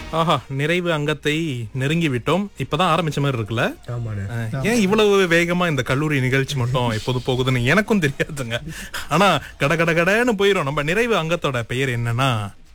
ஆஹா நிறைவு அங்கத்தை நெருங்கி விட்டோம் இப்பதான் ஆரம்பிச்ச மாதிரி இருக்குல்ல ஆமாண்ணே அஹ், ஏன் இவ்வளவு வேகமா இந்த கல்லூரி நிகழ்ச்சி மட்டும் எப்போது போகுதுன்னு எனக்கும் தெரியாதுங்க ஆனா கட கட கடன்னு போயிரும் நம்ம நிறைவு அங்கத்தோட பெயர் என்னன்னா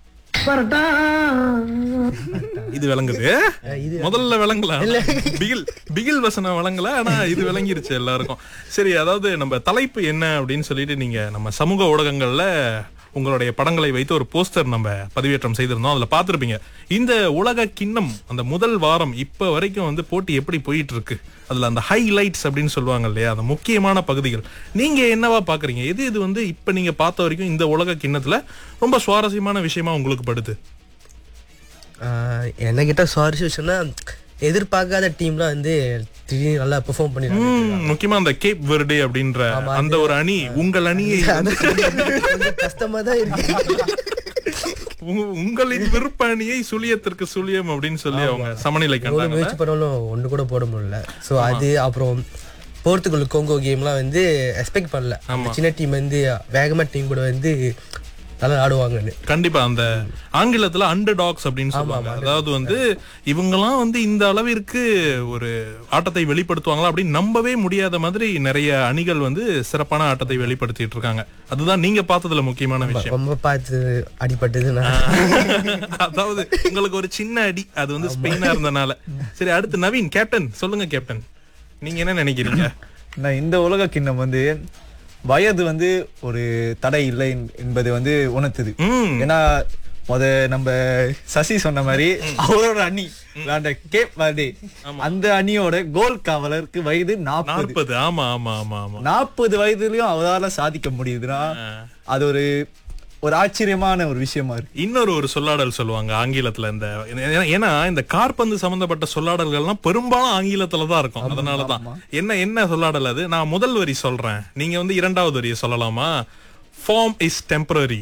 இது விளங்குது முதல்ல விளங்கல பிகில் பிகில் வசனம் விளங்கல ஆனா இது விளங்கிருச்சு எல்லாருக்கும் சரி அதாவது நம்ம தலைப்பு என்ன அப்படின்னு சொல்லிட்டு நீங்க நம்ம சமூக ஊடகங்கள்ல உங்களுடைய படங்களை வைத்து ஒரு போஸ்டர் நம்ம பதிவேற்றம் செய்திருந்தோம் அதுல பார்த்திருப்பீங்க இந்த உலக கிண்ணம் அந்த முதல் வாரம் இப்ப வரைக்கும் வந்து போட்டி எப்படி போயிட்டு இருக்கு அதுல அந்த ஹைலைட்ஸ் அப்படின்னு சொல்லுவாங்க இல்லையா அந்த முக்கியமான பகுதிகள் நீங்க என்னவா பாக்குறீங்க எது இது வந்து இப்ப நீங்க பார்த்த வரைக்கும் இந்த உலக கிண்ணத்துல ரொம்ப சுவாரஸ்யமான விஷயமா உங்களுக்கு படுது ஆஹ் என்கிட்ட சுவாரஸ்யம்னா எதிர்பார்க்காத டீம்லாம் வந்து திடீர்னு நல்லா பெர்ஃபார்ம் பண்ணிடுறாங்க ம், முக்கியமா அந்த கேப் வெர்டே அப்படின்ற அந்த ஒரு அணி உங்கள் அணியை கொஞ்சம் கஷ்டமா தான் இருக்கு உங்க- உங்களின் விருப்ப அணியை சுழியத்திற்கு சுழியம் அப்படின்னு சொல்லி அவங்க சமநிலை எவ்வளவு கண்டாங்க முயற்சி பண்ணாலும் ஒண்ணு கூட போட முடியல சோ அது அப்புறம் போர்த்துகல் கோங்கோ கேம்லாம் வந்து எக்ஸ்பெக்ட் பண்ணல அந்த சின்ன டீம் வந்து வேகமா டீம் கூட வந்து நல்லா ஆடுவாங்கன்னு கண்டிப்பா அந்த ஆங்கிலத்துல அண்டர் டாக்ஸ் அப்படின்னு சொல்லுவாங்க அதாவது வந்து இவங்கெல்லாம் வந்து இந்த அளவிற்கு ஒரு ஆட்டத்தை வெளிப்படுத்துவாங்களா அப்படின்னு நம்பவே முடியாத மாதிரி நிறைய அணிகள் வந்து சிறப்பான ஆட்டத்தை வெளிப்படுத்திட்டு இருக்காங்க அதுதான் நீங்க பார்த்ததுல முக்கியமான விஷயம் ரொம்ப பார்த்து அடிபட்டது நான் அதாவது உங்களுக்கு ஒரு சின்ன அடி அது வந்து ஸ்பெயினா இருந்தனால சரி அடுத்து நவீன் கேப்டன் சொல்லுங்க கேப்டன் நீங்க என்ன நினைக்கிறீங்க நான் இந்த உலக கிண்ணம் வந்து வயது வந்து ஒரு தடை இல்லை என்- என்பது வந்து உணர்த்துது ம் ஏன்னா முத நம்ம சசி சொன்ன மாதிரி அவரோட அணி அந்த கேப் வர்டே அந்த அணியோட கோல் காவலருக்கு வயது நாற்பது நாற்பது ஆமா ஆமா ஆமா ஆமா நாற்பது வயதுலயும் அவரால சாதிக்க முடியுதுன்னா அது ஒரு ஒரு ஆச்சரியமான ஒரு விஷயமா இருக்கு இன்னொரு ஒரு சொல்லாடல் சொல்லுவாங்க ஆங்கிலத்துல இந்த ஏன்னா- ஏன்னா இந்த கார்பந்து சம்பந்தப்பட்ட சொல்லாடல்கள்லாம் பெரும்பாலும் ஆங்கிலத்துல தான் இருக்கும் அதனாலதான் என்ன என்ன சொல்லாடல் அது நான் முதல் வரி சொல்றேன் நீங்க வந்து இரண்டாவது வரியை சொல்லலாமா form is temporary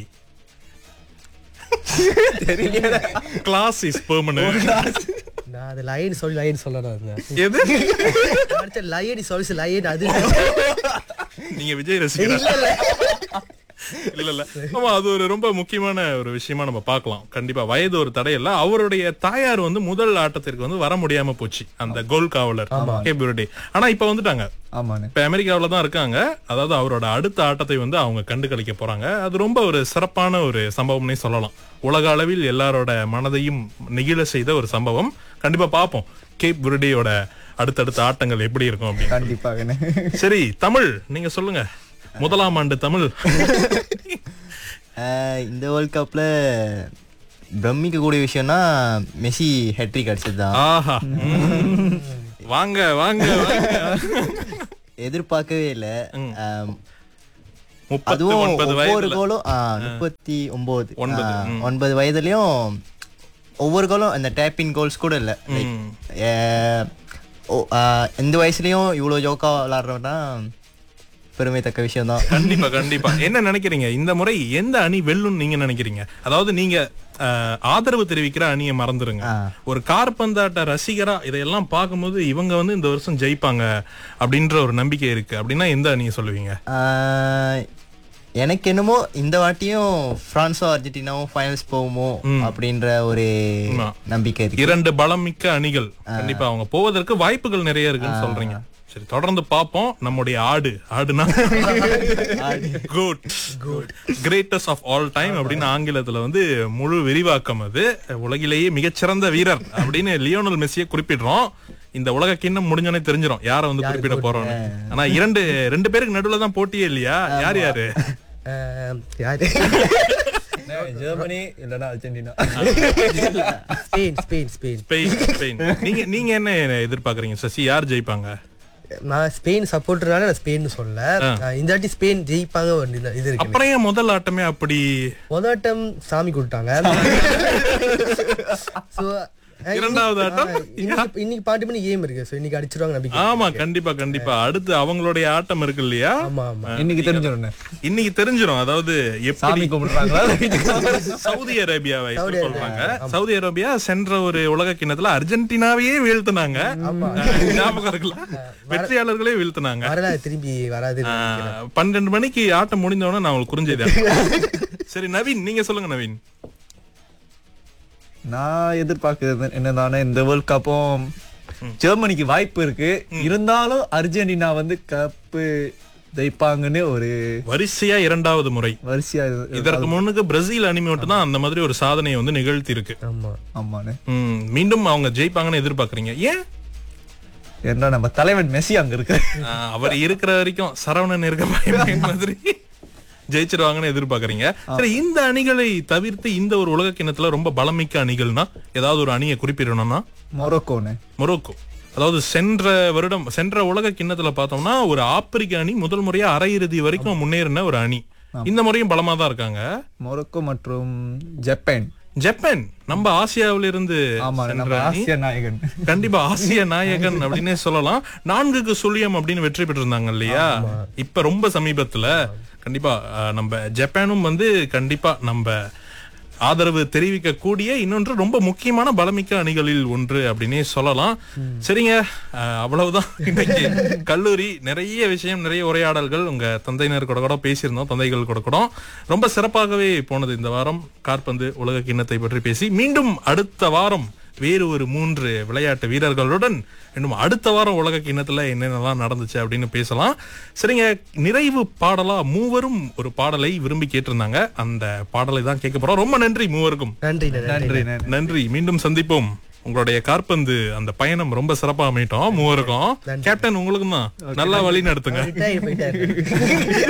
class is permanent நான் அது லயன் சொல்லி லயன் சொல்லணும் இருந்தேன் எது அடுத்த லயன் சொல்லி லயன் அது நீங்க விஜய் ரசிகரா இல்ல இல்ல ஆமா அது ஒரு ரொம்ப முக்கியமான ஒரு விஷயமா நம்ம பார்க்கலாம் கண்டிப்பா வயது ஒரு தடை இல்ல அவருடைய தாயார் வந்து முதல் ஆட்டத்திற்கு வந்து வர முடியாம போச்சு அந்த கோல் காவலர் கேப் வெர்டே. ஆனா இப்ப வந்துட்டாங்க ஆமாண்ணே இப்ப அமெரிக்காவில தான் இருக்காங்க அதாவது அவரோட அடுத்த ஆட்டத்தை வந்து அவங்க கண்டு களிக்க போறாங்க அது ரொம்ப ஒரு சிறப்பான ஒரு சம்பவம்னே சொல்லலாம் உலக அளவில் எல்லாரோட மனதையும் நெகிழ செய்த ஒரு சம்பவம் கண்டிப்பா பார்ப்போம் கேப் விருடியோட அடுத்தடுத்த ஆட்டங்கள் எப்படி இருக்கும் அப்படின்னு கண்டிப்பாகண்ணே சரி தமிழ் நீங்க சொல்லுங்க முதலாம் ஆண்டு தமிழ் ஆஹ் இந்த வேர்ல்ட் கப்ல பிரமிக்க கூடிய விஷயம்னா மெஸ்ஸி ஹெட்ரிக் அடிச்சதுதான் ஆஹா ம். வாங்க வாங்க வாங்க. எதிர்பார்க்கவே இல்லை முப்பத்தி அதுவும் ஒன்பது ஒவ்வொரு வயதுல கோலும் ஆஹ், முப்பத்தி ஒன்பது ஒன்பது, ஆஹ், ம். ஒன்பது வயதுலயும் ஒவ்வொரு கோலும் அந்த டேப்பின் கோல்ஸ் கூட இல்லை லைக் எந்த வயசுலயும் இவ்வளோ ஜோக்கா விளாடுறோம்னா பெருமைத்தக்க விஷயம் தான் கண்டிப்பா கண்டிப்பா என்ன நினைக்கிறீங்க இந்த முறை எந்த அணி வெல்லும் நீங்க நினைக்கிறீங்க அதாவது நீங்க அஹ், ஆதரவு தெரிவிக்கிற அணியை மறந்துருங்க ஆ. ஒரு கார்பந்தாட்ட ரசிகரா இதையெல்லாம் பார்க்கும்போது இவங்க வந்து இந்த வருஷம் ஜெயிப்பாங்க அப்படின்ற ஒரு நம்பிக்கை இருக்கு அப்படின்னா எந்த அணியை சொல்லுவீங்க ஆஹ், எனக்கு என்னமோ இந்த வாட்டியும் பிரான்ஸோ அர்ஜென்டினாவும் ஃபைனல்ஸ் போகுமோ அப்படின்ற ஒரு ஆமா. நம்பிக்கை இருக்கு இரண்டு பலம் மிக்க அணிகள் கண்டிப்பா அவங்க போவதற்கு வாய்ப்புகள் நிறைய இருக்குன்னு சொல்றீங்க சரி தொடர்ந்து பார்ப்போம் நம்முடைய ஆடு ஆடுனா good greatest of all time அப்படின்னு ஆங்கிலத்துல வந்து முழு விரிவாக்கம் அது உலகிலேயே மிகச்சிறந்த வீரர் அப்படின்னு லியோனல் மெஸ்ஸியை குறிப்பிடுறோம் இந்த உலக கிண்ணம் முடிஞ்சோனே தெரிஞ்சிரும் யாரை வந்து குறிப்பிட போறோம்னு ஆனா இரண்டு ரெண்டு பேருக்கு நடுவுல தான் போட்டியே இல்லையா யார் யாரு ஆஹ் யாரு ஜெர்மனி இல்லைன்னா Argentina Spain Spain Spain Spain Spain நீங்க நீங்க என்ன எதிர்பார்க்கறீங்க சசி யார் ஜெயிப்பாங்க நான் ஸ்பெயின் சப்போர்ட்டர்னால நான் ஸ்பெயின் சொல்லல ஆஹ் இந்த வாட்டி ஸ்பெயின் ஜெயிப்பாங்க ஒரு இது- இது இருக்கு அப்புறம் ஏன் முதல் ஆட்டமே அப்படி முதட்டம் சாமி கொடுத்தாங்க சோ அஹ் இரண்டாவது இன்னைக்கு- ஆட்டம்? ஆஹ் இன்னைக்கு இன்னைக்கு பாட்டு மணி கேம் இருக்கு சோ இன்னைக்கு அடிச்சிருவாங்க நம்பிக்கை ஆமா கண்டிப்பா கண்டிப்பா அடுத்து அவங்களுடைய ஆட்டம் இருக்கு இல்லையா ஆமா ஆமா இன்னைக்கு தெரிஞ்சிடும் இன்னைக்கு தெரிஞ்சிரும் அதாவது எப்படி சாமி கும்பிடுறாங்களா சவுதி அரேபியாவை சொல்றாங்க சவுதி அரேபியா சென்ற ஒரு உலக கிண்ணத்துல அர்ஜென்டினாவையே வீழ்த்தினாங்க ஞாபகம் இருக்குல்ல வெற்றியாளர்களே வீழ்த்தினாங்க வரலாறு திரும்பி வராது ஆஹ், பன்னெண்டு மணிக்கு ஆட்டம் முடிந்தவொடனே நான் உங்களுக்கு குறிஞ்சது சரி நவீன் நீங்க சொல்லுங்க நவீன் நான் எதிர்பார்க்கிறது என்னதானே இந்த வேர்ல்ட் கப்பும் ஜெர்மனிக்கு வாய்ப்பு இருக்கு இருந்தாலும் அர்ஜென்டினா வந்து கப்பு ஜெயிப்பாங்கன்னு ஒரு வரிசையா இரண்டாவது முறை வரிசையா இது- இதற்கு முன்னுக்கு பிரேசில் அணி மட்டும் தான் அந்த மாதிரி ஒரு சாதனையை வந்து நிகழ்த்தி இருக்கு ஆமா ஆமாண்ணே ம், மீண்டும் அவங்க ஜெயிப்பாங்கன்னு எதிர்பார்க்கறீங்க ஏன் ஏன்னா நம்ம தலைவன் மெஸ்ஸி அங்க இருக்கு ஆ, அவர் இருக்கிற வரைக்கும் சரவணன் இருக்க பயன் மாதிரி ஜெயிச்சிருவாங்கன்னு எதிர்பார்க்கறீங்க சரி இந்த அணிகளை தவிர்த்து இந்த ஒரு உலக கிண்ணத்துல ரொம்ப பலமிக்க அணிகள்னா ஏதாவது ஒரு அணியை குறிப்பிடணும்னா மொரோக்கோன்னு மொரோக்கோ அதாவது சென்ற வருடம் சென்ற உலக கிண்ணத்துல பார்த்தோம்னா ஒரு ஆப்பிரிக்க அணி முதல் முறையா அரையிறுதி வரைக்கும் முன்னேறின ஒரு அணி இந்த முறையும் பலமா தான் இருக்காங்க மொரோக்கோ மற்றும் ஜப்பான் ஜப்பான் நம்ம ஆசியாவில இருந்து ஆமா சென்ற நம்ம அணி ஆசிய நாயகன் கண்டிப்பா ஆசிய நாயகன் அப்படின்னே சொல்லலாம் நான்குக்கு சுழியம் அப்படின்னு வெற்றி பெற்றிருந்தாங்க இல்லையா இப்ப ரொம்ப சமீபத்துல கண்டிப்பா அஹ், நம்ம ஜப்பானும் வந்து கண்டிப்பா நம்ம ஆதரவு தெரிவிக்க கூடிய இன்னொன்று ரொம்ப முக்கியமான பலமிக்க அணிகளில் ஒன்று அப்படின்னே சொல்லலாம் சரிங்க அஹ், அவ்வளவுதான் இன்னைக்கு கல்லூரி நிறைய விஷயம் நிறைய உரையாடல்கள் உங்க தந்தையினர் கூட கூட பேசியிருந்தோம் தந்தைகள் கூட கூட ரொம்ப சிறப்பாகவே போனது இந்த வாரம் காற்பந்து உலக கிண்ணத்தை பற்றி பேசி மீண்டும் அடுத்த வாரம் வேறு ஒரு மூன்று விளையாட்டு வீரர்களுடன் இன்னும் அடுத்த வாரம் உலக கிண்ணத்துல என்னென்னலாம் நடந்துச்சு அப்படின்னு பேசலாம் சரிங்க நிறைவு பாடலா மூவரும் ஒரு பாடலை விரும்பி கேட்டிருந்தாங்க அந்த பாடலை தான் கேட்க போறோம் ரொம்ப நன்றி மூவருக்கும் நன்றி நன்றி நன்றி நன்றி நன்றி மீண்டும் சந்திப்போம் உங்களுடைய காற்பந்து அந்த பயணம் ரொம்ப சிறப்பா அமையட்டும் மூவருக்கும் கேப்டன் உங்களுக்கும் தான் நல்லா வழி நடத்துங்க ரிட்டையர் போயிட்டாரு